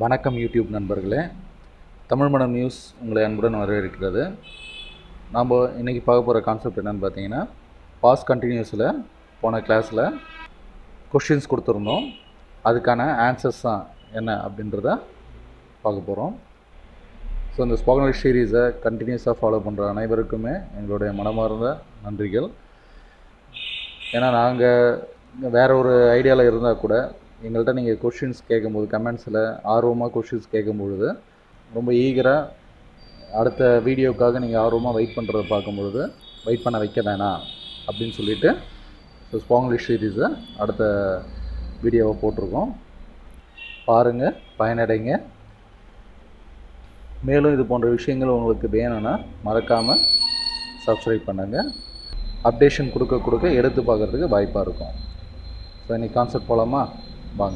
வணக்கம் யூடியூப் நண்பர்களே தமிழ் மனம் நியூஸ் உங்களை அன்புடன் வரவேற்கிறது நாம் இன்றைக்கி பார்க்க போகிற கான்செப்ட் என்னென்னு பார்த்தீங்கன்னா பாஸ் கண்டினியூஸில் போன கிளாஸில் கொஷின்ஸ் கொடுத்துருந்தோம் அதுக்கான ஆன்சர்ஸ் தான் என்ன அப்படின்றத பார்க்க போகிறோம் ஸோ இந்த ஸ்போக்கன் சீரீஸை கண்டினியூஸாக ஃபாலோ பண்ணுற அனைவருக்குமே எங்களுடைய மனமார்ந்த நன்றிகள் ஏன்னா நாங்கள் வேறு ஒரு ஐடியாவில் இருந்தால் கூட எங்கள்கிட்ட நீங்கள் கொஷின்ஸ் கேட்கும்போது கமெண்ட்ஸில் ஆர்வமாக கொஷின்ஸ் கேட்கும்பொழுது ரொம்ப ஈகராக அடுத்த வீடியோக்காக நீங்கள் ஆர்வமாக வெயிட் பண்ணுறத பார்க்கும்பொழுது வெயிட் பண்ண வைக்க வேணாம் அப்படின்னு சொல்லிட்டு ஸோ ஸ்பாங்கிலிஷ் சீரீஸை அடுத்த வீடியோவை போட்டிருக்கோம் பாருங்கள் பயனடைங்க மேலும் இது போன்ற விஷயங்கள் உங்களுக்கு வேணும்னா மறக்காமல் சப்ஸ்கிரைப் பண்ணுங்கள் அப்டேஷன் கொடுக்க கொடுக்க எடுத்து பார்க்குறதுக்கு வாய்ப்பாக இருக்கும் ஸோ இன்னைக்கு கான்செப்ட் போகலாமா வாங்க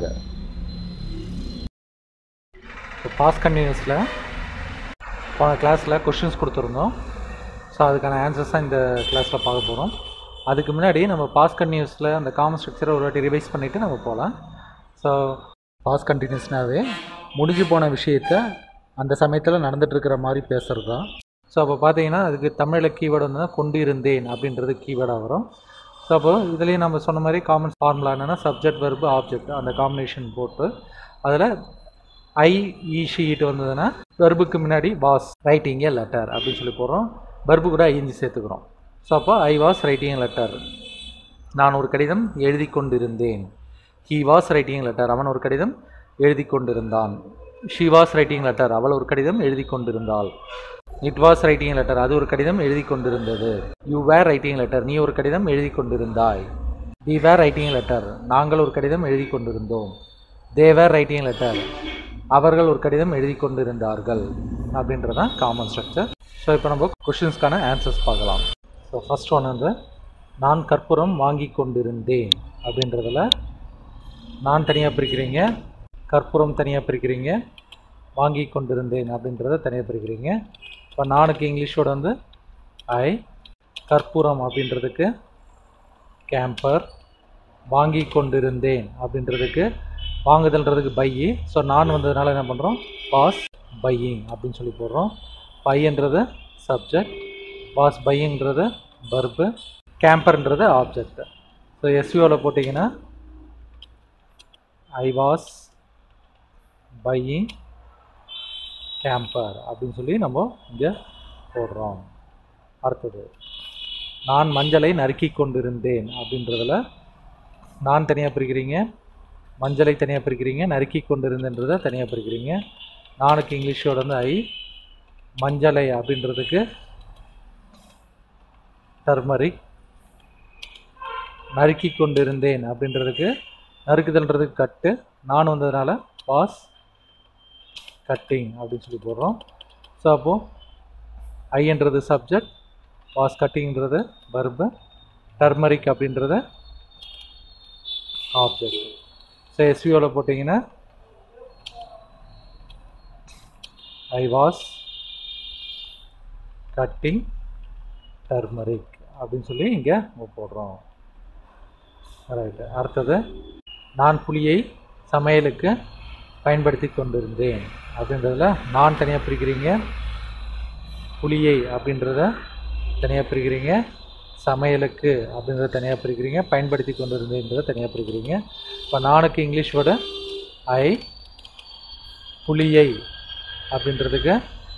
இப்போ பாஸ் கண்டினியூஸில் போன கிளாஸில் கொஷின்ஸ் கொடுத்துருந்தோம் ஸோ அதுக்கான ஆன்சர்ஸ் தான் இந்த கிளாஸில் பார்க்க போகிறோம் அதுக்கு முன்னாடி நம்ம பாஸ் கண்டினியூஸில் அந்த காமன் ஸ்ட்ரக்சரை ஒரு வாட்டி ரிவைஸ் பண்ணிவிட்டு நம்ம போகலாம் ஸோ பாஸ் கண்டினியூஸ்னாவே முடிஞ்சு போன விஷயத்த அந்த சமயத்தில் நடந்துகிட்ருக்கிற மாதிரி பேசுகிறது தான் ஸோ அப்போ பார்த்தீங்கன்னா அதுக்கு தமிழில் கீவேர்டு வந்து கொண்டு இருந்தேன் அப்படின்றது கீவேர்டாக வரும் ஸோ அப்போ இதுலேயும் நம்ம சொன்ன மாதிரி காமன் ஃபார்முலா என்னென்னா சப்ஜெக்ட் வெர்பு ஆப்ஜெக்ட் அந்த காம்பினேஷன் போட்டு அதில் ஐ ஈ ஷீட் வந்ததுன்னா வெர்புக்கு முன்னாடி வாஸ் ரைட்டிங் ஏ லெட்டர் அப்படின்னு சொல்லி போடுறோம் வெர்பு கூட ஐஞ்சி சேர்த்துக்கிறோம் ஸோ அப்போ ஐ வாஸ் ரைட்டிங் லெட்டர் நான் ஒரு கடிதம் எழுதி கொண்டிருந்தேன் ஹி வாஸ் ரைட்டிங் லெட்டர் அவன் ஒரு கடிதம் எழுதி கொண்டிருந்தான் ஷி வாஸ் ரைட்டிங் லெட்டர் அவள் ஒரு கடிதம் எழுதி கொண்டிருந்தாள் இட் வாஸ் ரைட்டிங் லெட்டர் அது ஒரு கடிதம் எழுதி கொண்டிருந்தது யூ வேர் ரைட்டிங் லெட்டர் நீ ஒரு கடிதம் எழுதி கொண்டிருந்தாய் வி வேர் ரைட்டிங் லெட்டர் நாங்கள் ஒரு கடிதம் எழுதி கொண்டிருந்தோம் தே வேர் ரைட்டிங் லெட்டர் அவர்கள் ஒரு கடிதம் எழுதி கொண்டிருந்தார்கள் அப்படின்றது தான் காமன் ஸ்ட்ரக்சர் ஸோ இப்போ நம்ம கொஷின்ஸ்க்கான ஆன்சர்ஸ் பார்க்கலாம் ஸோ ஃபஸ்ட் ஒன் வந்து நான் கற்பூரம் வாங்கி கொண்டிருந்தேன் அப்படின்றதுல நான் தனியாக பிரிக்கிறீங்க கற்பூரம் தனியாக பிரிக்கிறீங்க வாங்கி கொண்டிருந்தேன் அப்படின்றத தனியாக பிரிக்கிறீங்க இப்போ நானுக்கு இங்கிலீஷோட வந்து ஐ கற்பூரம் அப்படின்றதுக்கு கேம்பர் வாங்கி கொண்டிருந்தேன் அப்படின்றதுக்கு வாங்குதல்ன்றதுக்கு பையி ஸோ நான் வந்ததுனால என்ன பண்ணுறோம் பாஸ் பையிங் அப்படின்னு சொல்லி போடுறோம் பையன்றது சப்ஜெக்ட் பாஸ் பையிங்கிறது பர்பு கேம்பர்ன்றது ஆப்ஜெக்ட் ஸோ எஸ்யூவில் போட்டிங்கன்னா ஐ வாஸ் பையிங் கேம்பர் அப்படின்னு சொல்லி நம்ம இங்கே போடுறோம் அடுத்தது நான் மஞ்சளை நறுக்கி கொண்டிருந்தேன் அப்படின்றதுல நான் தனியாக பிரிக்கிறீங்க மஞ்சளை தனியாக பிரிக்கிறீங்க நறுக்கி கொண்டிருந்தன்றதை தனியாக பிரிக்கிறீங்க நானுக்கு இங்கிலீஷோட வந்து ஐ மஞ்சளை அப்படின்றதுக்கு டர்மரிக் நறுக்கி கொண்டிருந்தேன் அப்படின்றதுக்கு நறுக்குதல்ன்றதுக்கு கட்டு நான் வந்ததுனால பாஸ் கட்டிங் அப்படின்னு சொல்லி போடுறோம் ஸோ அப்போது ஐன்றது சப்ஜெக்ட் வாஸ் கட்டிங்கிறது வர்பு டர்மரிக் அப்படின்றத ஆப்ஜெக்ட் ஸோ எஸ்வியோவில் போட்டிங்கன்னா ஐ வாஸ் கட்டிங் டர்மரிக் அப்படின்னு சொல்லி இங்கே போடுறோம் ரைட்டு அடுத்தது நான் புளியை சமையலுக்கு பயன்படுத்தி கொண்டிருந்தேன் அப்படின்றதுல நான் தனியாக பிரிக்கிறீங்க புளியை அப்படின்றத தனியாக பிரிக்கிறீங்க சமையலுக்கு அப்படின்றத தனியாக பிரிக்கிறீங்க பயன்படுத்தி கொண்டிருந்தேன்றதை தனியாக பிரிக்கிறீங்க இப்போ நானுக்கு இங்கிலீஷ் வேர்டு ஐ புளியை அப்படின்றதுக்கு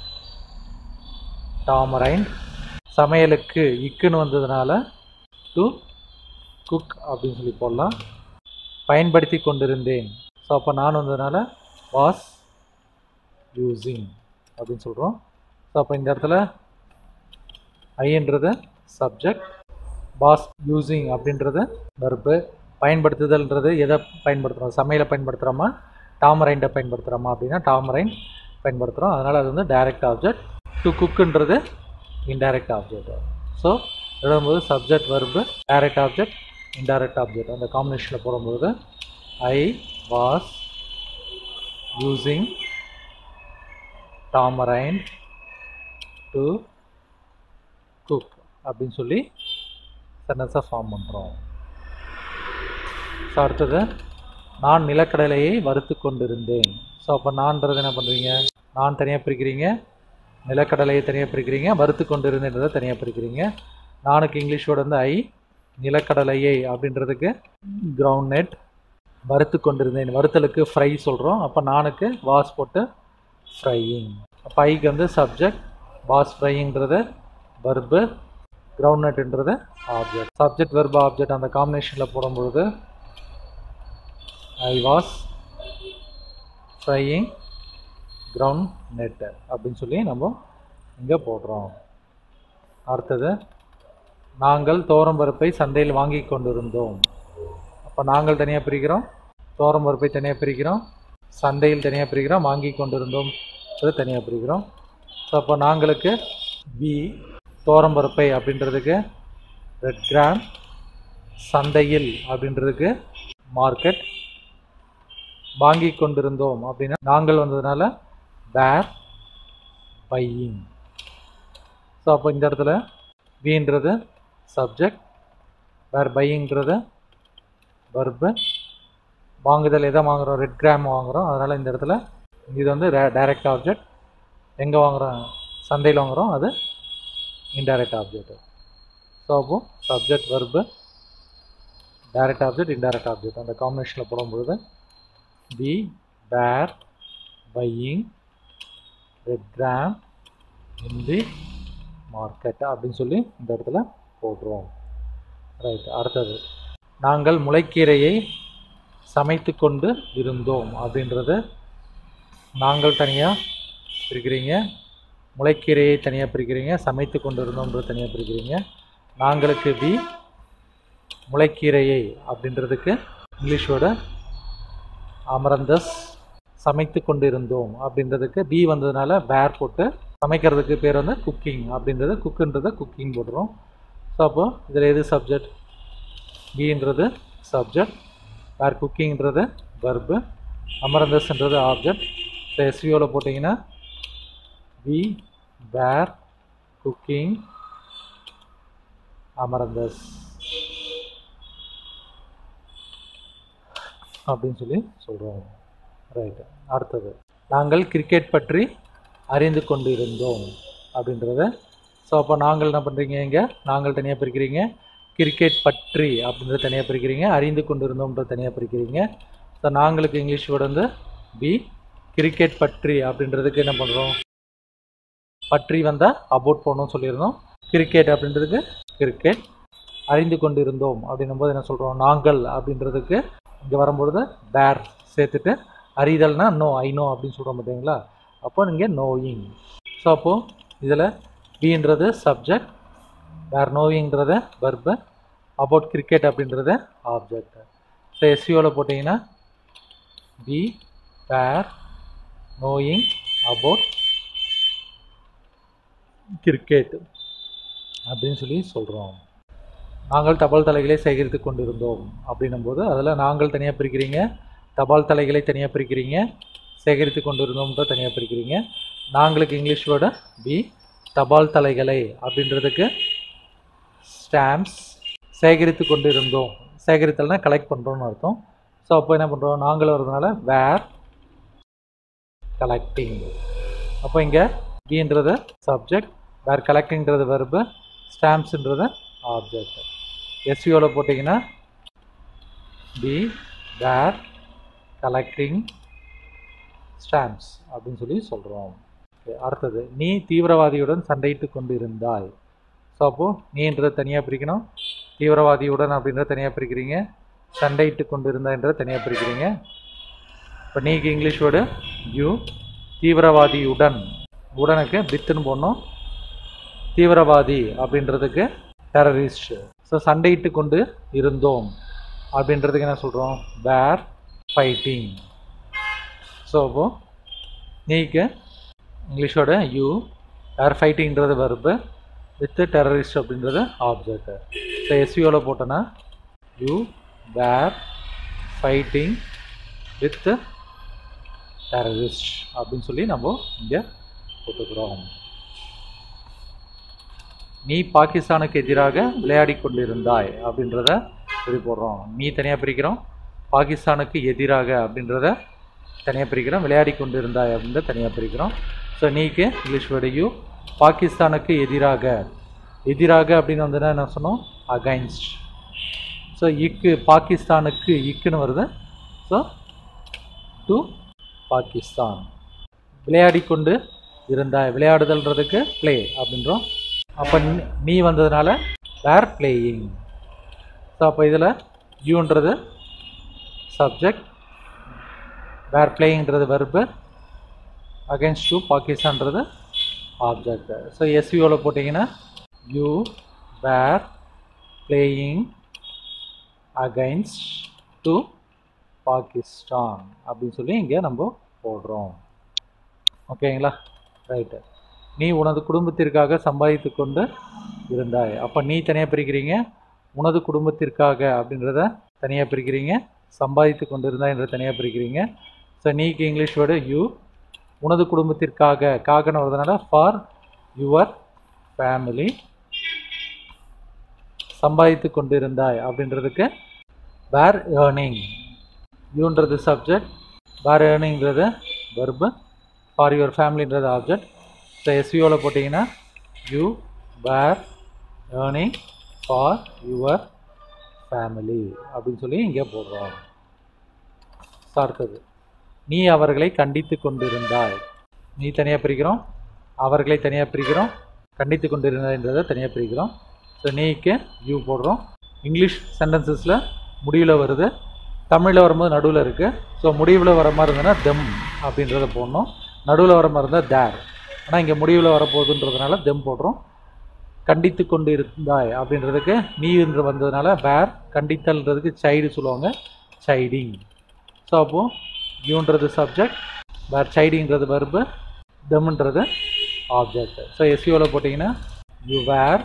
டாமரைன் சமையலுக்கு இக்குன்னு வந்ததுனால டு குக் அப்படின்னு சொல்லி போடலாம் பயன்படுத்தி கொண்டிருந்தேன் ஸோ அப்போ நான் வந்ததுனால வாஸ் யூஸிங் அப்படின்னு சொல்கிறோம் ஸோ அப்போ இந்த இடத்துல ஐன்றது சப்ஜெக்ட் பாஸ் யூஸிங் அப்படின்றது வெர்பு பயன்படுத்துதல்ன்றது எதை பயன்படுத்துகிறோம் சமையலை பயன்படுத்துகிறோமா டாமரைண்டை பயன்படுத்துகிறோமா அப்படின்னா டாமரைன் பயன்படுத்துகிறோம் அதனால் அது வந்து டைரக்ட் ஆப்ஜெக்ட் டு குக்குன்றது இன்டைரக்ட் ஆப்ஜெக்ட் ஸோ எழுதும்போது subject verb direct object indirect object அந்த காம்பினேஷனில் போடும்போது I was using tamarind to cook அப்படின்னு சொல்லி சென்டென்ஸை ஃபார்ம் பண்ணுறோம் ஸோ அடுத்தது நான் நிலக்கடலையை வறுத்து கொண்டிருந்தேன் ஸோ ஸோ அப்போ நான்றது என்ன பண்ணுறீங்க நான் தனியாக பிரிக்கிறீங்க நிலக்கடலையை தனியாக பிரிக்கிறீங்க வறுத்து கொண்டு இருந்ததை தனியாக பிரிக்கிறீங்க நானுக்கு இங்கிலீஷோட வந்து ஐ நிலக்கடலையை அப்படின்றதுக்கு கிரவுண்ட் நெட் வறுத்து கொண்டிருந்தேன் வறுத்தலுக்கு ஃப்ரை சொல்கிறோம் அப்போ நானுக்கு வாஸ் போட்டு ஃப்ரையிங் அப்போ ஐக்கு வந்து சப்ஜெக்ட் வாஸ் ஃப்ரைங்கிறது வர்பு கிரவுண்ட் நட்டுன்றது ஆப்ஜெக்ட் சப்ஜெக்ட் வெர்பு ஆப்ஜெக்ட் அந்த காம்பினேஷனில் போடும்பொழுது I was frying groundnut அப்படின்னு சொல்லி நம்ம இங்கே போடுறோம் அடுத்தது நாங்கள் தோரம்பருப்பை சந்தையில் வாங்கி கொண்டிருந்தோம் அப்போ நாங்கள் தனியாக பிரிக்கிறோம் தோரம்பருப்பை தனியாக பிரிக்கிறோம் சந்தையில் தனியாக பிரிக்கிறோம் வாங்கி கொண்டிருந்தோம் அது தனியாக பிரிக்கிறோம் ஸோ அப்போ நாங்களுக்கு வி தோரம்பருப்பை அப்படின்றதுக்கு ரெட் கிராம் சந்தையில் அப்படின்றதுக்கு மார்க்கெட் வாங்கி கொண்டிருந்தோம் அப்படின்னா நாங்கள் வந்ததுனால வேர் பையிங் ஸோ அப்போ இந்த இடத்துல வின்றது சப்ஜெக்ட் வேர் பையிங்கிறது வர்பு வாங்குதல் எதை வாங்குகிறோம் ரெட் கிராம் வாங்குகிறோம் அதனால் இந்த இடத்துல இது வந்து டைரக்ட் ஆப்ஜெக்ட் எங்கே வாங்குகிறோம் சந்தையில் வாங்குகிறோம் அது இன்டைரக்ட் ஆப்ஜெக்ட் ஸோ அப்போ subject verb direct object indirect object அந்த காம்பினேஷனில் போடும்பொழுது they were buying red gram in the market அப்படின்னு சொல்லி இந்த இடத்துல போடுறோம் ரைட் அடுத்தது நாங்கள் முளைக்கீரையை சமைத்து கொண்டு இருந்தோம் அப்படின்றது நாங்கள் தனியாக பிரிக்கிறீங்க முளைக்கீரையை தனியாக பிரிக்கிறீங்க சமைத்து கொண்டு இருந்தோம்ன்றது தனியாக பிரிக்கிறீங்க நாங்களுக்கு வி முளைக்கீரையை அப்படின்றதுக்கு இங்கிலீஷோட அமரந்தஸ் சமைத்து கொண்டு இருந்தோம் அப்படின்றதுக்கு பி வந்ததுனால பேர் போட்டு சமைக்கிறதுக்கு பேர் வந்து குக்கிங் அப்படின்றது குக்குன்றதை குக்கிங் போடுறோம் ஸோ அப்போ இதில் எது சப்ஜெக்ட் பின்றது சப்ஜெக்ட் வேர் குக்கிங்கிறது வர்பு அமரந்தஸ்ன்றது ஆப்ஜெக்ட் ஸோ எஸ்விஓவில் போட்டிங்கன்னா வி வேர் குக்கிங் அமரந்தஸ் அப்படின்னு சொல்லி சொல்கிறோம் ரைட்டு அடுத்தது நாங்கள் கிரிக்கெட் பற்றி அறிந்து கொண்டு இருந்தோம் அப்படின்றத ஸோ அப்போ நாங்கள் என்ன பண்ணுறீங்க இங்கே நாங்கள் தனியாக பிரிக்கிறீங்க கிரிக்கெட் பற்றி அப்படின்றத தனியாக பிரிக்கிறீங்க அறிந்து கொண்டு இருந்தோம்ன்றது தனியாக பிரிக்கிறீங்க ஸோ நாங்களுக்கு இங்கிலீஷ் வேர்டு வந்து பி கிரிக்கெட் பற்றி அப்படின்றதுக்கு என்ன பண்ணுறோம் பற்றி வந்தால் அபவுட் போகணும்னு சொல்லியிருந்தோம் கிரிக்கெட் அப்படின்றதுக்கு கிரிக்கெட் அறிந்து கொண்டு இருந்தோம் அப்படின்னும் போது என்ன சொல்கிறோம் நாங்கள் அப்படின்றதுக்கு இங்கே வரும்பொழுது பேர் சேர்த்துட்டு அறிதல்னா நோ ஐ நோ அப்படின்னு சொல்கிறோம் பார்த்தீங்களா அப்போ நீங்கள் நோயிங் ஸோ அப்போது இதில் பின்றது சப்ஜெக்ட் வேர் நோயிங்கிறத வர்பு அபவுட் கிரிக்கெட் அப்படின்றது ஆப்ஜெக்ட் ஸோ எஸ்சிஓவில் போட்டிங்கன்னா we were knowing about cricket அப்படின்னு சொல்லி சொல்கிறோம் நாங்கள் தபால் தலைகளை சேகரித்து கொண்டிருந்தோம் அப்படின்னும் போது அதில் நாங்கள் தனியாக பிரிக்கிறீங்க தபால் தலைகளை தனியாக பிரிக்கிறீங்க சேகரித்து கொண்டிருந்தோம்ன்ற தனியாக பிரிக்கிறீங்க நாங்களுக்கு இங்கிலீஷ் வேர்டு பி தபால் தலைகளை அப்படின்றதுக்கு ஸ்டாம்ப்ஸ் சேகரித்து கொண்டு இருந்தோம் சேகரித்தல்னா கலெக்ட் பண்ணுறோம்னு அர்த்தம் ஸோ அப்போ என்ன பண்ணுறோம் நாங்கள் வரதுனால வேர் கலெக்டிங் அப்போ இங்கே பின்றது சப்ஜெக்ட் வேர் கலெக்டிங்கிறது வெர்பு ஸ்டாம்ப்ஸுன்றது ஆப்ஜெக்ட் எஸ்விஓவில் போட்டிங்கன்னா பி வேர் கலெக்டிங் ஸ்டாம்ப்ஸ் அப்படின்னு சொல்லி சொல்கிறோம் அடுத்தது நீ தீவிரவாதியுடன் சண்டையிட்டு கொண்டு இருந்தாய் ஸோ அப்போது நீன்றதை தனியாக பிரிக்கணும் தீவிரவாதியுடன் அப்படின்றத தனியாக பிரிக்கிறீங்க சண்டையிட்டு கொண்டு இருந்தான்றதை தனியாக பிரிக்கிறீங்க இப்போ நீக்கு இங்கிலீஷ் வேர்டு யூ தீவிரவாதியுடன் உடனுக்கு வித்துன்னு போடணும் தீவிரவாதி அப்படின்றதுக்கு டெரரிஸ்ட் ஸோ சண்டையிட்டு கொண்டு இருந்தோம் அப்படின்றதுக்கு என்ன சொல்கிறோம் வேர் ஃபைட்டிங் ஸோ அப்போது நீக்கு இங்கிலீஷோட யூ வேர் ஃபைட்டிங்கிறது வருப்பு வித்து டெரரிஸ்ட் அப்படின்றது ஆப்ஜெக்ட் ஸோ எஸ்விஓவில் போட்டோன்னா you were fighting with terrorist அப்படின்னு சொல்லி நம்ம இங்கே போட்டுக்கிறோம் நீ பாகிஸ்தானுக்கு எதிராக விளையாடி கொண்டிருந்தாய் அப்படின்றத இப்படி போடுறோம் நீ தனியாக பிரிக்கிறோம் பாகிஸ்தானுக்கு எதிராக அப்படின்றத தனியாக பிரிக்கிறோம் விளையாடி கொண்டு இருந்தாய் அப்படின்னு தனியாக பிரிக்கிறோம் ஸோ நீக்கு இங்கிலீஷ் வேர்டு யூ பாகிஸ்தானுக்கு எதிராக எதிராக அப்படின்னு வந்ததுன்னா என்ன சொன்னோம் அகைன்ஸ்ட் ஸோ இக்கு பாகிஸ்தானுக்கு இக்குன்னு வருது ஸோ டு பாகிஸ்தான் விளையாடி கொண்டு இருந்தாய் விளையாடுதல்ன்றதுக்கு ப்ளே அப்படின்றோம் அப்போ நீ வந்ததுனால வேர் பிளேயிங் ஸோ அப்போ இதில் யூன்றது சப்ஜெக்ட் வேர் பிளேயிங்கிறது வெர்பு அகேன்ஸ்ட் டு பாகிஸ்தான்றது ஆப்ஜெக்ட் ஸோ எஸ்விஓவில் போட்டிங்கன்னா you were playing against to Pakistan அப்படின்னு சொல்லி இங்கே நம்ம போடுறோம் ஓகேங்களா ரைட்டு நீ உனது குடும்பத்திற்காக சம்பாதித்து கொண்டு இருந்தாய் அப்போ நீ தனியாக பிரிக்கிறீங்க உனது குடும்பத்திற்காக அப்படின்றத தனியாக பிரிக்கிறீங்க சம்பாதித்து கொண்டு இருந்தாய்ன்ற தனியாக பிரிக்கிறீங்க ஸோ நீக்கு இங்கிலீஷ் வேர்டு யூ உனது குடும்பத்திற்காக காகன்னு வரதுனால ஃபார் யுவர் ஃபேமிலி சம்பாதித்து கொண்டு இருந்தாய் அப்படின்றதுக்கு வேர் ஏர்னிங் யூன்றது சப்ஜெக்ட் வேர் ஏர்னிங்கிறது வெர்பு ஃபார் யுவர் ஃபேமிலின்றது ஆப்ஜெக்ட் ஸோ எஸ்விஓவில் போட்டிங்கன்னா you were earning for your family அப்படின்னு சொல்லி இங்கே போடுறோம் ஸோ அடுத்தது நீ அவர்களை கண்டித்து கொண்டிருந்தாய் நீ தனியாக பிரிக்கிறோம் அவர்களை தனியாக பிரிக்கிறோம் கண்டித்து கொண்டிருந்தாய்ன்றதை தனியாக பிரிக்கிறோம் ஸோ நீக்கு யூ போடுறோம் இங்கிலீஷ் சென்டென்சஸில் முடிவில் வருது தமிழில் வரும்போது நடுவில் இருக்குது ஸோ முடிவில் வர மாதிரி இருந்ததுன்னா தெம் அப்படின்றத போடணும் நடுவில் வர மாதிரி இருந்தால் தேர் ஆனால் இங்கே முடிவில் வரப்போகுதுன்றதுனால தெம் போடுறோம் கண்டித்து கொண்டு இருந்தாய் அப்படின்றதுக்கு நீ என்று வந்ததுனால வேர் கண்டித்தல்ன்றதுக்கு சைடு சொல்லுவாங்க சைடிங் ஸோ அப்போது யூன்றது சப்ஜெக்ட் வேர் சைடிங்கிறது வர்பு தெம்ன்றது ஆப்ஜெக்ட் ஸோ எஸ்யூவில் போட்டிங்கன்னா யூ வேர்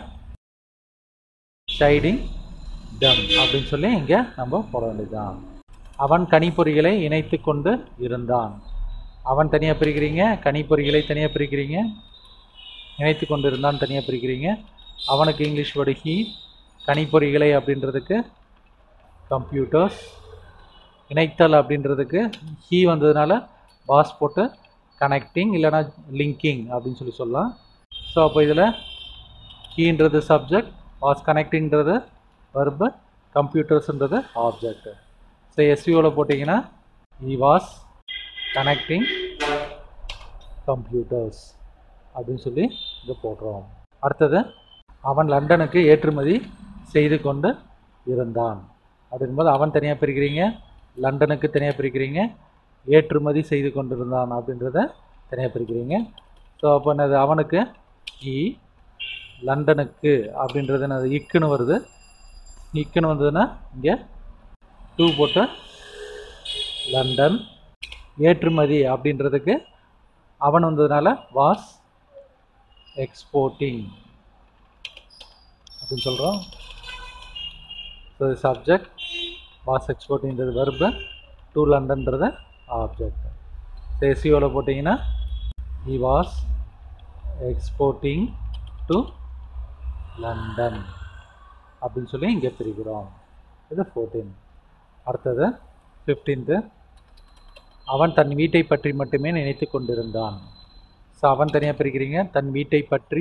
சைடிங் டம் அப்படின்னு சொல்லி இங்கே நம்ம போட வேண்டியதுதான் அவன் கணிப்பொறிகளை இணைத்து கொண்டு இருந்தான் அவன் தனியாக பிரிக்கிறீங்க கணிப்பொறிகளை தனியாக பிரிக்கிறீங்க இணைத்து கொண்டு இருந்தான் தனியாக பிரிக்கிறீங்க அவனுக்கு இங்கிலீஷ் வேர்டு ஹீ கணிப்பொறிகளை அப்படின்றதுக்கு கம்ப்யூட்டர்ஸ் இணைத்தல் அப்படின்றதுக்கு ஹீ வந்ததுனால பாஸ் போட்டு கனெக்டிங் இல்லைனா லிங்கிங் அப்படின்னு சொல்லி சொல்லலாம் ஸோ அப்போ இதில் ஹீன்றது சப்ஜெக்ட் வாஸ் கனெக்டிங்கிறது வர்பு கம்ப்யூட்டர்ஸ்ன்றது ஆப்ஜெக்ட் ஸோ எஸ்விஓவில் போட்டிங்கன்னா இ வாஸ் கனெக்டிங் கம்ப்யூட்டர்ஸ் அப்படின்னு சொல்லி இங்கே போடுறோம் அடுத்தது அவன் லண்டனுக்கு ஏற்றுமதி செய்து கொண்டு இருந்தான் அப்படின்போது அவன் தனியாக பிரிக்கிறீங்க லண்டனுக்கு தனியாக பிரிக்கிறீங்க ஏற்றுமதி செய்து கொண்டிருந்தான் அப்படின்றத தனியாக பிரிக்கிறீங்க ஸோ அப்போ என்னது அவனுக்கு இ லண்டனுக்கு அப்படின்றது என்னது இக்குன்னு வருது இக்குன்னு வந்ததுன்னா இங்கே டூ போட்டு லண்டன் ஏற்றுமதி அப்படின்றதுக்கு அவன் வந்ததுனால வாஸ் எக்ஸ்போர்ட்டிங் அப்படின்னு சொல்கிறோம் ஸோ சப்ஜெக்ட் வாஸ் எக்ஸ்போர்ட்டிங்கிறது வெர்பு டு லண்டன்றது ஆப்ஜெக்ட் ஸோ எஸ்சிஓவில் போட்டிங்கன்னா he was exporting to London அப்படின்னு சொல்லி இங்கே பிரிக்கிறோம் இது ஃபோர்டீன் அடுத்தது ஃபிஃப்டீன்த்து அவன் தன் வீட்டை பற்றி மட்டுமே நினைத்து கொண்டிருந்தான் ஸோ அவன் தனியாக பிரிக்கிறீங்க தன் வீட்டை பற்றி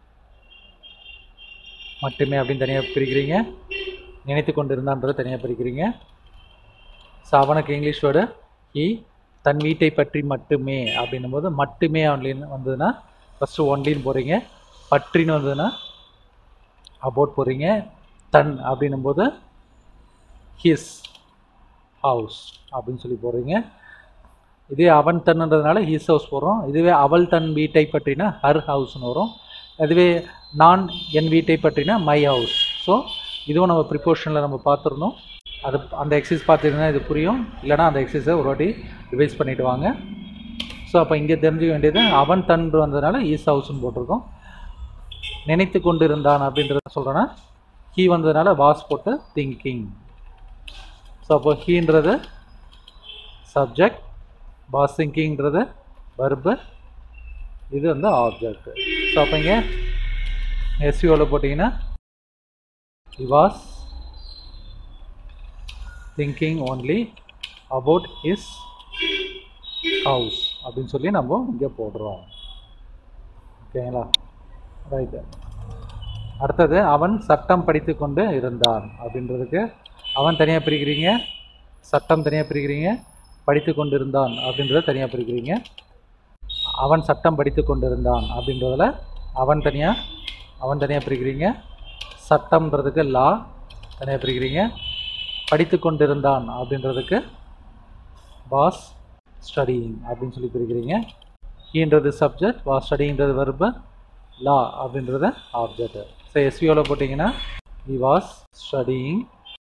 மட்டுமே அப்படின்னு தனியாக பிரிக்கிறீங்க நினைத்து கொண்டிருந்தான்றதை தனியாக பிரிக்கிறீங்க ஸோ அவனுக்கு இங்கிலீஷ் வேர்டு ஹி தன் வீட்டை பற்றி மட்டுமே அப்படின்னும் போது மட்டுமே ஒன்லின்னு வந்ததுன்னா ஃபஸ்ட்டு ஒன்லின்னு போகிறீங்க பற்றின்னு வந்ததுன்னா அபவுட் போகிறீங்க தன் அப்படின்னும் போது ஹிஸ் ஹவுஸ் அப்படின்னு சொல்லி போடுறீங்க இதே அவன் தன்ன்றதுனால ஹிஸ் ஹவுஸ் போடுறோம் இதுவே அவள் தன் வீட்டை பற்றினா ஹர் ஹவுஸ்னு வரும் அதுவே நான் என் வீட்டை பற்றினா மை ஹவுஸ் ஸோ இதுவும் நம்ம ப்ரிப்போர்ஷனில் நம்ம பார்த்துருந்தோம் அது அந்த எக்ஸசைஸ் பார்த்துருந்தா இது புரியும் இல்லைனா அந்த எக்ஸசைஸை ஒரு வாட்டி ரிவைஸ் பண்ணிவிட்டு வாங்க ஸோ அப்போ இங்கே தெரிஞ்சுக்க வேண்டியது அவன் தன் வந்ததுனால ஈஸ் ஹவுஸ்னு போட்டிருக்கோம் நினைத்து கொண்டு இருந்தான் அப்படின்றத சொல்கிறேன்னா ஹீ வந்ததுனால வாஸ் போட்டு திங்கிங் ஸோ அப்போ ஹீன்றது சப்ஜெக்ட் வாஸ் திங்கிங்கிறது வர்பு இது வந்து ஆப்ஜெக்ட் ஸோ அப்போ இங்கே எஸ்யூவில் போட்டிங்கன்னா he was thinking only about his house அப்படின்னு சொல்லி நம்ம இங்கே போடுறோம் ஓகேங்களா ரைட்டு அடுத்தது அவன் சட்டம் படித்து கொண்டு இருந்தான் அப்படின்றதுக்கு அவன் தனியாக பிரிக்கிறீங்க சட்டம் தனியாக பிரிக்கிறீங்க படித்து கொண்டு இருந்தான் அப்படின்றத தனியாக பிரிக்கிறீங்க அவன் சட்டம் படித்து கொண்டு இருந்தான் அப்படின்றதுல அவன் தனியாக அவன் தனியாக பிரிக்கிறீங்க சட்டம்ன்றதுக்கு லா தனியாக பிரிக்கிறீங்க படித்து கொண்டிருந்தான் அப்படின்றதுக்கு வாஸ் ஸ்டடியிங் அப்படின்னு சொல்லி பிரிக்கிறீங்க ஈன்றது சப்ஜெக்ட் வாஸ் ஸ்டடிங்கிறது வெர்பு லா அப்படின்றது ஆப்ஜெக்ட் ஸோ எஸ்வியோவில் போட்டிங்கன்னா வி வாஸ் ஸ்டடியிங்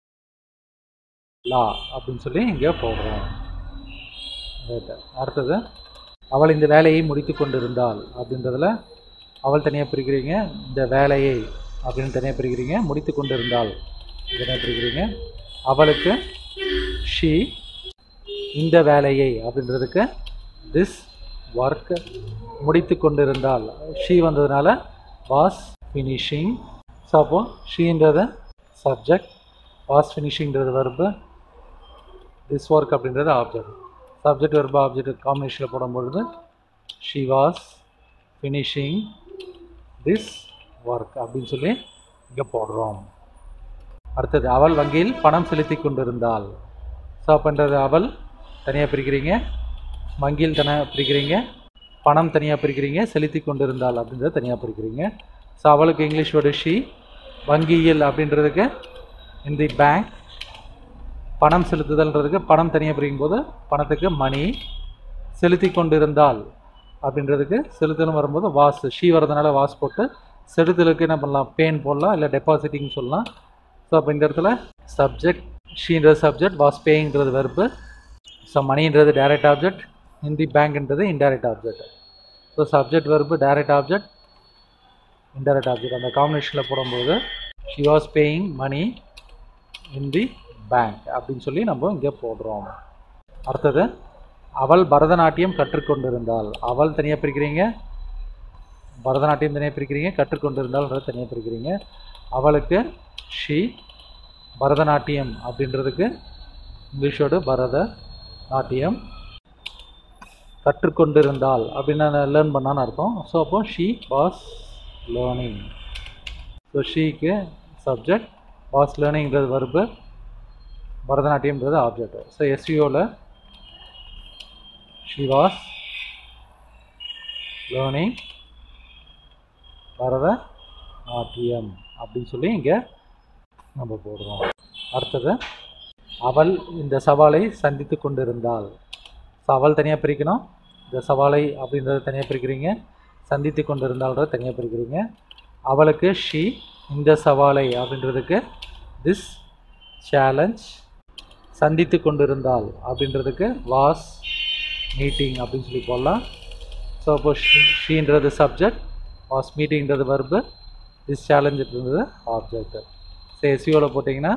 லா அப்படின்னு சொல்லி இங்கே போடுறோம் Right. அடுத்தது அவள் இந்த வேலையை முடித்து கொண்டிருந்தாள் அப்படின்றதுல அவள் தனியாக பிரிக்கிறீங்க இந்த வேலையை அப்படின்னு தனியாக பிரிக்கிறீங்க முடித்து கொண்டிருந்தாள் தனியாக பிரிக்கிறீங்க அவளுக்கு ஷீ இந்த வேலையை அப்படின்றதுக்கு திஸ் ஒர்க் முடித்து கொண்டிருந்தால் ஷீ வந்ததுனால வாஸ் ஃபினிஷிங் ஸோ அப்போ ஷீன்றது சப்ஜெக்ட் வாஸ் ஃபினிஷிங்கிறது வர்பு திஸ் ஒர்க் அப்படின்றது ஆப்ஜெக்ட் சப்ஜெக்ட் வெர்பு ஆப்ஜெக்ட் காம்பினேஷனில் போடும்பொழுது she was finishing this work அப்படின்னு சொல்லி இங்கே போடுறோம் அடுத்தது அவள் வங்கியில் பணம் செலுத்தி கொண்டிருந்தாள் ஸோ அப்படின்றது அவள் தனியாக பிரிக்கிறீங்க வங்கியில் தனியாக பிரிக்கிறீங்க பணம் தனியாக பிரிக்கிறீங்க செலுத்தி கொண்டிருந்தாள் அப்படின்றத தனியாக பிரிக்கிறீங்க ஸோ அவளுக்கு இங்கிலீஷ் வேர்டு ஷி வங்கியில் அப்படின்றதுக்கு இன் தி பேங்க் பணம் செலுத்துதல்ன்றதுக்கு பணம் தனியாக பிரிக்கும் போது பணத்துக்கு மணி செலுத்தி கொண்டிருந்தால் அப்படின்றதுக்கு செலுத்தலும் வரும்போது வாஸ் ஷீ வரதுனால வாஸ் போட்டு செலுத்தலுக்கு என்ன பண்ணலாம் பேன் போடலாம் இல்லை டெபாசிட்டிங் சொல்லலாம் ஸோ அப்போ இந்த இடத்துல சப்ஜெக்ட் ஷீன்றது சப்ஜெக்ட் வாஸ் பேயிங்கிறது வெர்பு ஸோ மணின்றது டைரக்ட் ஆப்ஜெக்ட் ஹிந்தி பேங்க்ன்றது indirect object so subject verb direct object indirect object அந்த காம்பினேஷனில் போடும்போது she was paying money in the bank அப்படின்னு சொல்லி நம்ம இங்கே போடுறோம் அடுத்தது அவள் பரதநாட்டியம் கற்றுக்கொண்டிருந்தாள் அவள் தனியாக பிரிக்கிறீங்க பரதநாட்டியம் தனியாக பிரிக்கிறீங்க கற்றுக்கொண்டிருந்தாள்ன்றத தனியாக பிரிக்கிறீங்க அவளுக்கு ஷி பரதநாட்டியம் அப்படின்றதுக்கு இங்கிலீஷோடு பரத நாட்டியம் கற்றுக்கொண்டிருந்தாள் அப்படின்னு லேர்ன் பண்ணான்னு அர்த்தம் ஸோ அப்போ ஷீ வாஸ் லேர்னிங் ஸோ ஷீக்கு சப்ஜெக்ட் வாஸ் லேர்னிங்கிறது வருபு பரதநாட்டியம்ன்றது ஆப்ஜெக்ட் ஸோ எஸ்விஓவில் she was learning Bharatanatyam அப்படின்னு சொல்லி இங்கே நம்ம போடுறோம் அடுத்தது அவள் இந்த சவாலை சந்தித்து கொண்டிருந்தாள் ஸோ அவள் தனியாக பிரிக்கணும் இந்த சவாலை அப்படின்றத தனியாக பிரிக்கிறீங்க சந்தித்து கொண்டிருந்தாள்ன்றத தனியாக பிரிக்கிறீங்க அவளுக்கு ஷி இந்த சவாலை அப்படின்றதுக்கு திஸ் சேலஞ்ச் சந்தித்து கொண்டிருந்தாள் அப்படின்றதுக்கு வாஸ் மீட்டிங் அப்படின்னு சொல்லி போடலாம் ஸோ அப்போ ஷீன்றது சப்ஜெக்ட் வாஸ் மீட்டிங்கிறது வர்பு திஸ் சேலஞ்சுன்றது ஆப்ஜெக்ட் ஸோ எஸ்யூவில் போட்டிங்கன்னா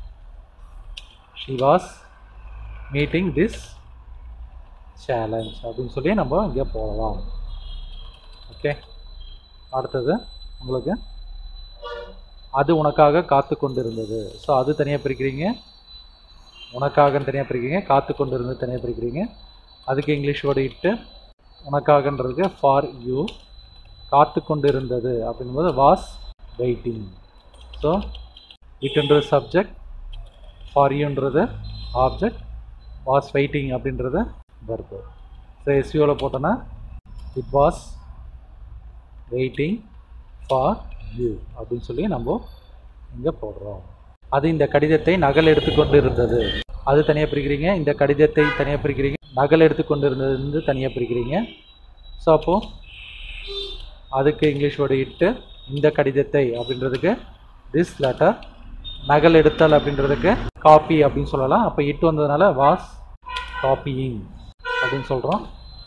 she was meeting this challenge அப்படின்னு சொல்லி நம்ம இங்கே போடலாம் ஓகே அடுத்தது உங்களுக்கு அது உனக்காக காத்து கொண்டிருந்தது ஸோ அது தனியாக பிரிக்கிறீங்க உனக்காகன்னு தனியாக பிரிக்கிறீங்க காத்து கொண்டு இருந்தது தனியாக பிரிக்கிறீங்க அதுக்கு இங்கிலீஷ் வேர்டு இட்டு உனக்காகன்றதுக்கு ஃபார் யூ காத்து கொண்டு இருந்தது அப்படிங்கும்போது வாஸ் வெயிட்டிங் ஸோ இட்டுன்றது சப்ஜெக்ட் ஃபார் யூன்றது ஆப்ஜெக்ட் வாஸ் வெயிட்டிங் அப்படின்றது வருது ஸோ எஸ்யூவில் போட்டோன்னா it was waiting for you அப்படின்னு சொல்லி நம்ம இங்கே போடுறோம் அது இந்த கடிதத்தை நகல் எடுத்துக்கொண்டு இருந்தது அது தனியாக பிரிக்கிறீங்க இந்த கடிதத்தை தனியாக பிரிக்கிறீங்க நகல் எடுத்துக்கொண்டு இருந்தது வந்து தனியாக பிரிக்கிறீங்க ஸோ அப்போது அதுக்கு இங்கிலீஷ் வேர்டு இட்டு இந்த கடிதத்தை அப்படின்றதுக்கு திஸ் லெட்டர் நகல் எடுத்தல் அப்படின்றதுக்கு காப்பி அப்படின்னு சொல்லலாம் அப்போ இட்டு வந்ததுனால வாஸ் காப்பியிங் அப்படின்னு சொல்கிறோம்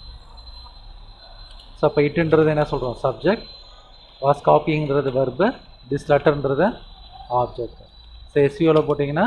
ஸோ அப்போ இட்டுன்றது என்ன சொல்கிறோம் சப்ஜெக்ட் வாஸ் காப்பிங்கிறது வெர்பு திஸ் லெட்டர்ன்றது ஆப்ஜெக்ட் ஸோ எஸ்யூவில் போட்டிங்கன்னா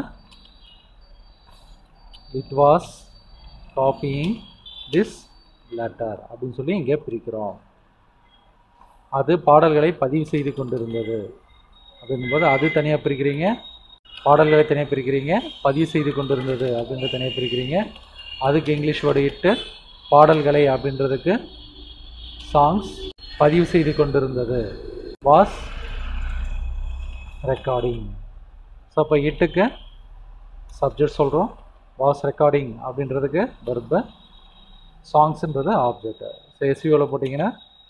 it was copying this letter அப்படின்னு சொல்லி இங்கே பிரிக்கிறோம் அது பாடல்களை பதிவு செய்து கொண்டிருந்தது அப்படிங்கும்போது அது தனியாக பிரிக்கிறீங்க பாடல்களை தனியாக பிரிக்கிறீங்க பதிவு செய்து கொண்டிருந்தது அப்படின்றத தனியாக பிரிக்கிறீங்க அதுக்கு இங்கிலீஷ் வேர்டு இட்டு பாடல்களை அப்படின்றதுக்கு சாங்ஸ் பதிவு செய்து கொண்டிருந்தது வாஸ் ரெக்கார்டிங் ஸோ அப்போ இட்டுக்கு சப்ஜெக்ட் சொல்கிறோம் வாஸ் ரெக்கார்டிங் அப்படின்றதுக்கு வெர்பு சாங்ஸ்ன்றது ஆப்ஜெக்ட் ஸோ எஸ்விஓவில் போட்டிங்கன்னா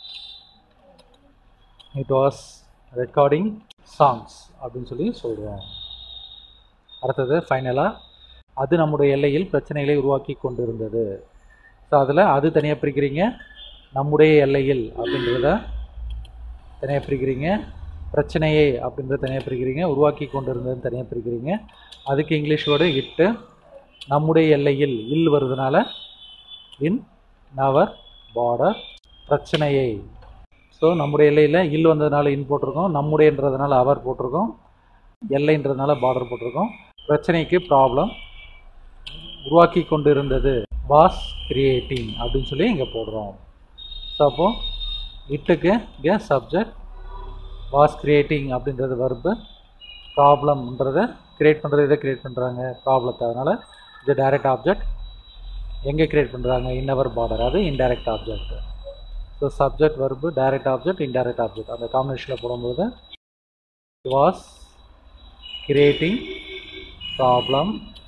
இட் வாஸ் ரெக்கார்டிங் சாங்ஸ் அப்படின்னு சொல்லி சொல்கிறோம் அடுத்தது ஃபைனலாக அது நம்முடைய எல்லையில் பிரச்சனைகளை உருவாக்கி கொண்டிருந்தது ஸோ அதில் அது தனியாக பிரிக்கிறீங்க நம்முடைய எல்லையில் அப்படின்றத தனியாக பிரிக்கிறீங்க பிரச்சனையை அப்படின்றத தனியாக பிரிக்கிறீங்க உருவாக்கி கொண்டிருந்ததுன்னு தனியாக பிரிக்கிறீங்க அதுக்கு இங்கிலீஷ் வேர்டு இட்டு நம்முடைய எல்லையில் இல் வருதுனால இன் நவர் பார்டர் பிரச்சனையை ஸோ நம்முடைய எல்லையில் இல் வந்ததுனால இன் போட்டிருக்கோம் நம்முடையன்றதுனால அவர் போட்டிருக்கோம் எல்லைன்றதுனால பார்டர் போட்டிருக்கோம் பிரச்சனைக்கு ப்ராப்ளம் உருவாக்கி கொண்டு இருந்தது வாஸ் கிரியேட்டிங் அப்படின்னு சொல்லி இங்கே போடுறோம் ஸோ அப்போது இட்டுக்கு இங்கே சப்ஜெக்ட் வாஸ் கிரியேட்டிங் அப்படின்றது வர்பு ப்ராப்ளம்ன்றத கிரியேட் பண்ணுறது எதை கிரியேட் பண்ணுறாங்க ப்ராப்ளத்தை அதனால் இது டைரக்ட் ஆப்ஜெக்ட் எங்கே கிரியேட் பண்ணுறாங்க இன்னவர் பார்டர் அது indirect object so subject verb direct object indirect object அந்த காம்பினேஷனில் போடும்போது was creating problem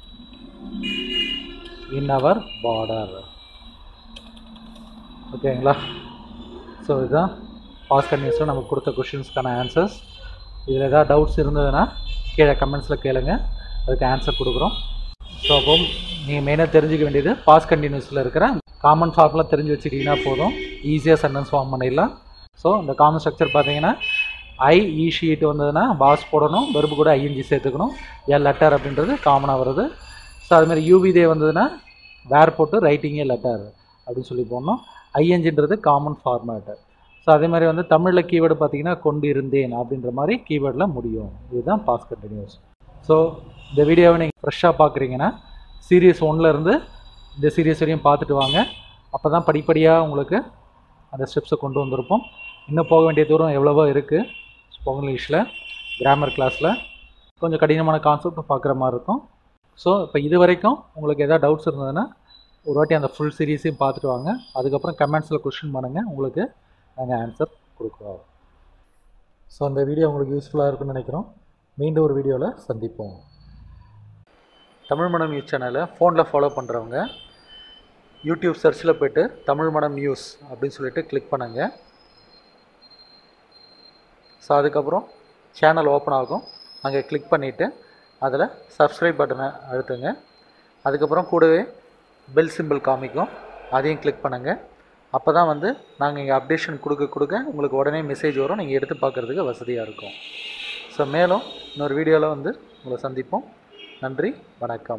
in our border ஓகேங்களா ஸோ இதுதான் பாஸ் கன்யூஸில் நமக்கு கொடுத்த கொஷின்ஸ்க்கான ஆன்சர்ஸ் இதில் ஏதாவது டவுட்ஸ் இருந்ததுன்னா கீழே கமெண்ட்ஸில் கேளுங்க அதுக்கு ஆன்சர் கொடுக்குறோம் ஸோ அப்போ நீங்கள் மெயினாக தெரிஞ்சுக்க வேண்டியது பாஸ் கண்டினியூஸில் இருக்கிற காமன் ஃபார்ம்லாம் தெரிஞ்சு வச்சுக்கிட்டிங்கன்னா போதும் ஈஸியாக சென்டென்ஸ் ஃபார்ம் பண்ணிடலாம் ஸோ இந்த காமன் ஸ்ட்ரக்சர் பார்த்தீங்கன்னா ஐ இ ஷீட் வந்ததுன்னா பாஸ் போடணும் வெறுப்பு கூட ஐஎன்ஜி சேர்த்துக்கணும் ஏ லெட்டர் அப்படின்றது காமனாக வருது ஸோ அதுமாதிரி யூவிதே வந்ததுன்னா வேர் போட்டு ரைட்டிங்கே லெட்டர் அப்படின்னு சொல்லி போடணும் ஐஎன்ஜின்றது காமன் ஃபார்மேட்டு ஸோ அதே மாதிரி வந்து தமிழில் கீவேர்டு பார்த்தீங்கன்னா கொண்டு இருந்தேன் அப்படின்ற மாதிரி கீவேர்டில் முடியும் இதுதான் பாஸ் கண்டினியூஸ் ஸோ இந்த வீடியோவை நீங்கள் ஃப்ரெஷ்ஷாக பார்க்குறீங்கன்னா சீரியஸ் இருந்து இந்த சீரியஸ் வரையும் பார்த்துட்டு வாங்க அப்போ தான் படிப்படியாக உங்களுக்கு அந்த ஸ்டெப்ஸை கொண்டு வந்திருப்போம் இன்னும் போக வேண்டிய தூரம் எவ்வளவோ இருக்குது ஸ்போக்கன் இங்கிலீஷில் கிராமர் கிளாஸில் கொஞ்சம் கடினமான கான்செப்ட் பார்க்குற மாதிரி இருக்கும் ஸோ இப்போ இது வரைக்கும் உங்களுக்கு எதாவது டவுட்ஸ் இருந்ததுன்னா ஒரு வாட்டி அந்த ஃபுல் சீரீஸையும் பார்த்துட்டு வாங்க அதுக்கப்புறம் கமெண்ட்ஸில் கொஷின் பண்ணுங்கள் உங்களுக்கு நாங்கள் ஆன்சர் கொடுக்குறோம் ஸோ அந்த வீடியோ உங்களுக்கு யூஸ்ஃபுல்லாக இருக்குன்னு நினைக்கிறோம் மீண்டும் ஒரு வீடியோவில் சந்திப்போம் தமிழ் மனம் நியூஸ் சேனலை ஃபோனில் ஃபாலோ பண்ணுறவங்க யூடியூப் சர்ச்சில் போய்ட்டு தமிழ் மனம் நியூஸ் அப்படின்னு சொல்லிட்டு கிளிக் பண்ணுங்கள் ஸோ அதுக்கப்புறம் சேனல் ஓப்பன் ஆகும் அங்கே கிளிக் பண்ணிவிட்டு அதில் சப்ஸ்கிரைப் பட்டனை அழுத்துங்க அதுக்கப்புறம் கூடவே பெல் சிம்பிள் காமிக்கும் அதையும் கிளிக் பண்ணுங்கள் அப்போ தான் வந்து நாங்கள் இங்கே அப்டேஷன் கொடுக்க கொடுக்க உங்களுக்கு உடனே மெசேஜ் வரும் நீங்கள் எடுத்து பார்க்குறதுக்கு வசதியாக இருக்கும் ஸோ மேலும் இன்னொரு வீடியோவில் வந்து உங்களை சந்திப்போம் நன்றி வணக்கம்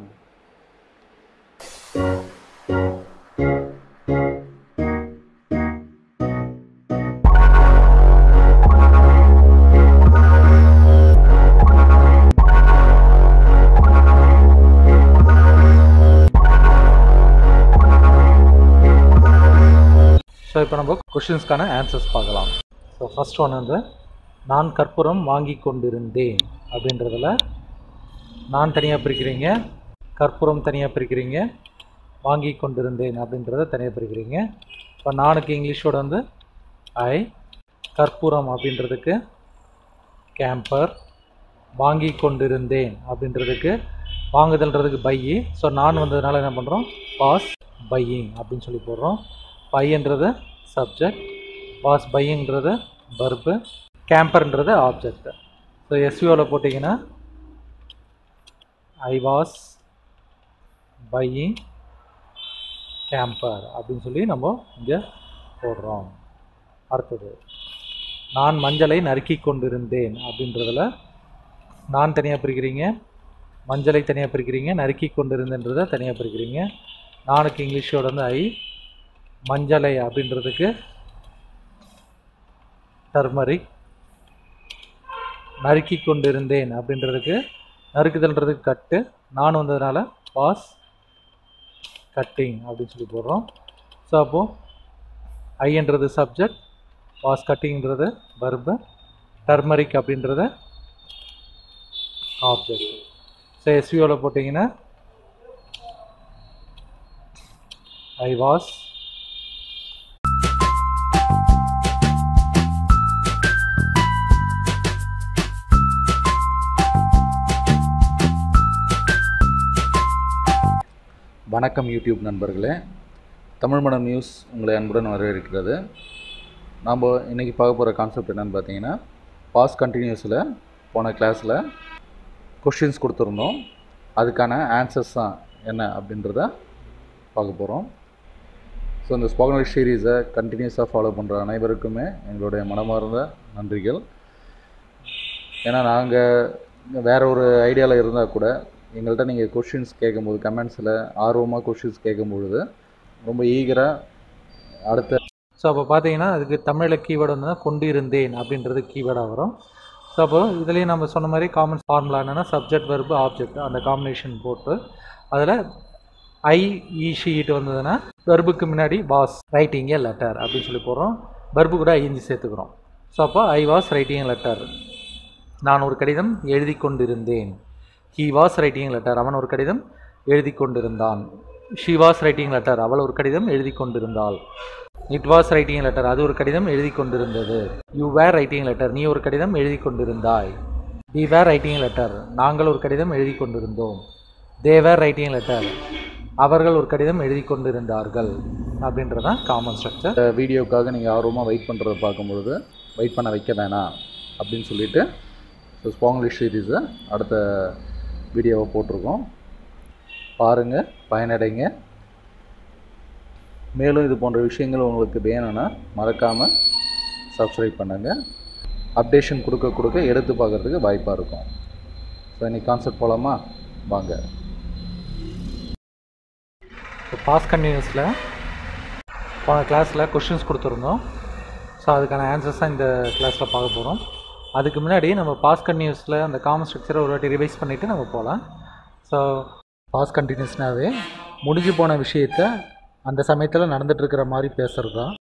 ஸோ இப்போ நம்ம கொஷின்ஸ்க்கான ஆன்சர்ஸ் பார்க்கலாம் ஸோ ஃபஸ்ட் ஒன் வந்து நான் கற்பூரம் வாங்கி கொண்டிருந்தேன் அப்படின்றதுல நான் தனியாக பிரிக்கிறீங்க கற்பூரம் தனியாக பிரிக்கிறீங்க வாங்கி கொண்டிருந்தேன் அப்படின்றத தனியாக பிரிக்கிறீங்க இப்போ நானுக்கு இங்கிலீஷோட வந்து ஐ கற்பூரம் அப்படின்றதுக்கு கேம்பர் வாங்கி கொண்டிருந்தேன் அப்படின்றதுக்கு வாங்குதல்ன்றதுக்கு பையி ஸோ நான் வந்ததுனால என்ன பண்ணுறோம் பாஸ் பையிங் அப்படின்னு சொல்லி போடுறோம் பையன்றது சப்ஜெக்ட் வாஸ் பையிங்கிறது பர்பு கேம்பர்ன்றது ஆப்ஜெக்ட் ஸோ எஸ்விஓவில் போட்டிங்கன்னா ஐ வாஸ் பையிங் கேம்பர் அப்படின்னு சொல்லி நம்ம இங்கே போடுறோம் அடுத்தது நான் மஞ்சளை நறுக்கி கொண்டிருந்தேன் அப்படின்றதுல நான் தனியாக பிரிக்கிறீங்க மஞ்சளை தனியாக பிரிக்கிறீங்க நறுக்கி கொண்டிருந்தன்றதை தனியாக பிரிக்கிறீங்க நானுக்கு இங்கிலீஷோட வந்து ஐ மஞ்சளை அப்படின்றதுக்கு டர்மரிக் நறுக்கி கொண்டிருந்தேன் அப்படின்றதுக்கு நறுக்குதல்ன்றதுக்கு கட்டு நான் வந்ததுனால பாஸ் கட்டிங் அப்படின்னு சொல்லி போடுறோம் ஸோ அப்போது ஐன்றது சப்ஜெக்ட் வாஸ் கட்டிங்கிறது வர்பு டர்மரிக் அப்படின்றத ஆப்ஜெக்ட் ஸோ எஸ்விஓவில் போட்டிங்கன்னா ஐ வாஸ் வணக்கம் யூடியூப் நண்பர்களே தமிழ் மடம் நியூஸ் உங்களை அன்புடன் வரவேற்கிறது நாம் இன்றைக்கி பார்க்க போகிற கான்செப்ட் என்னென்னு பார்த்தீங்கன்னா பாஸ் கண்டினியூஸில் போன கிளாஸில் கொஷின்ஸ் கொடுத்துருந்தோம் அதுக்கான ஆன்சர்ஸ் தான் என்ன அப்படின்றத பார்க்க போகிறோம் ஸோ இந்த ஸ்போக்கன் சீரீஸை கண்டினியூஸாக ஃபாலோ பண்ணுற அனைவருக்குமே எங்களுடைய மனமார்ந்த நன்றிகள் ஏன்னா நாங்கள் வேற ஒரு ஐடியாவில் இருந்தால் கூட எங்கள்கிட்ட நீங்கள் கொஷின்ஸ் கேட்கும்போது கமெண்ட்ஸில் ஆர்வமாக கொஷின்ஸ் கேட்கும்பொழுது ரொம்ப ஈகராக அடுத்த ஸோ அப்போ பார்த்தீங்கன்னா அதுக்கு தமிழில் கீவேர்டு வந்து கொண்டு இருந்தேன் அப்படின்றது கீவேர்டாக வரும் ஸோ அப்போ இதுலேயே நம்ம சொன்ன மாதிரி காமன் ஃபார்முலா என்னென்னா சப்ஜெக்ட் வெர்பு ஆப்ஜெக்ட் அந்த காம்பினேஷன் போட்டு அதில் ஐ ஈ ஷீட் வந்ததுன்னா வெர்புக்கு முன்னாடி வாஸ் ரைட்டிங் ஏ லெட்டர் அப்படின்னு சொல்லி போடுறோம் வெர்பு கூட ஐஞ்சி சேர்த்துக்கிறோம் ஸோ அப்போ ஐ வாஸ் ரைட்டிங் லெட்டர் நான் ஒரு கடிதம் எழுதி கொண்டிருந்தேன் ஹி வாஸ் ரைட்டிங் லெட்டர் அவன் ஒரு கடிதம் எழுதி கொண்டிருந்தான் ஷி வாஸ் ரைட்டிங் லெட்டர் அவள் ஒரு கடிதம் எழுதி கொண்டிருந்தாள் இட் வாஸ் ரைட்டிங் லெட்டர் அது ஒரு கடிதம் எழுதி கொண்டிருந்தது யூ வேர் ரைட்டிங் லெட்டர் நீ ஒரு கடிதம் எழுதி கொண்டிருந்தாய் வி வேர் ரைட்டிங் லெட்டர் நாங்கள் ஒரு கடிதம் எழுதி கொண்டிருந்தோம் தே வேர் ரைட்டிங் லெட்டர் அவர்கள் ஒரு கடிதம் எழுதி கொண்டிருந்தார்கள் அப்படின்றதான் காமன் ஸ்ட்ரக்சர் இந்த வீடியோக்காக நீங்கள் ஆர்வமாக வெயிட் பண்ணுறத பார்க்கும்பொழுது வெயிட் பண்ண வைக்க வேணாம் அப்படின்னு சொல்லிட்டு ஸோ ஸ்பாங்கிலிஷ் சீரீஸை அடுத்த வீடியோவை போட்டிருக்கோம் பாருங்கள் பயனடைங்க மேலும் இது போன்ற விஷயங்கள் உங்களுக்கு வேணும்னா மறக்காமல் சப்ஸ்கிரைப் பண்ணுங்கள் அப்டேஷன் கொடுக்க கொடுக்க எடுத்து பார்க்குறதுக்கு வாய்ப்பாக இருக்கும் ஸோ இன்னைக்கு கான்செப்ட் போகலாமா வாங்க இப்போ பாஸ் கண்டினியூஸில் போன கிளாஸில் கொஷின்ஸ் கொடுத்துருந்தோம் ஸோ அதுக்கான ஆன்சர்ஸ் தான் இந்த கிளாஸில் பார்க்க போகிறோம் அதுக்கு முன்னாடி நம்ம பாஸ் கண்டினியூஸில் அந்த காமன் ஸ்ட்ரக்சரை ஒரு வாட்டி ரிவைஸ் பண்ணிவிட்டு நம்ம போகலாம் ஸோ பாஸ் கண்டினியூஸ்னாவே முடிஞ்சு போன விஷயத்த அந்த சமயத்தில் நடந்துட்டு இருக்கிற மாதிரி பேசுகிறது தான்